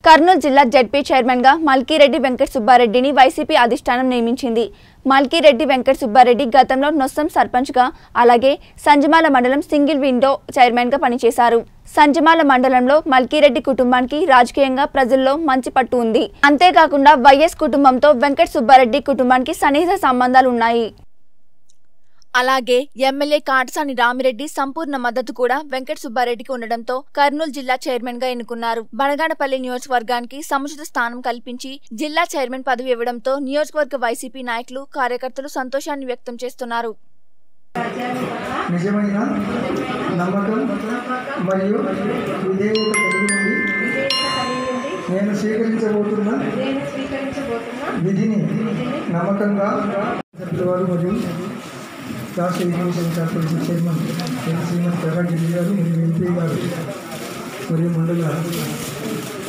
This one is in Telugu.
కర్నూలు జిల్లా జడ్పీ చైర్మన్ గా మల్కీరెడ్డి వెంకట సుబ్బారెడ్డిని వైసీపీ అధిష్టానం నియమించింది మల్కీరెడ్డి వెంకట సుబ్బారెడ్డి గతంలో నొస్సం సర్పంచ్ గా అలాగే సంజమాల మండలం సింగిల్ విండో చైర్మన్ గా పనిచేశారు సంజమాల మండలంలో మల్కీరెడ్డి కుటుంబానికి రాజకీయంగా ప్రజల్లో మంచి పట్టు ఉంది అంతేకాకుండా వైఎస్ కుటుంబంతో వెంకట సుబ్బారెడ్డి కుటుంబానికి సన్నిహిత సంబంధాలు ఉన్నాయి అలాగే ఎమ్మెల్యే కాటసాని రామిరెడ్డి సంపూర్ణ మద్దతు కూడా వెంకట సుబ్బారెడ్డికి ఉండడంతో కర్నూలు జిల్లా చైర్మన్ గా ఎన్నుకున్నారు బనగానపల్లి నియోజకవర్గానికి సముచిత స్థానం కల్పించి జిల్లా చైర్మన్ పదవి ఇవ్వడంతో నియోజకవర్గ వైసీపీ నాయకులు కార్యకర్తలు సంతోషాన్ని వ్యక్తం చేస్తున్నారు నిజమైన నమ్మకం మరియు విధేయత కలిగి ఉండి నేను స్వీకరించబోతున్న నేను స్వీకరించబోతున్న విధిని నమ్మకంగా సభ్యులవారు మరియు రాష్ట్ర education corporation chairman Shri Shrimati Prakash Reddy గారు మరియు ఎంపీ గారు మరియు మండల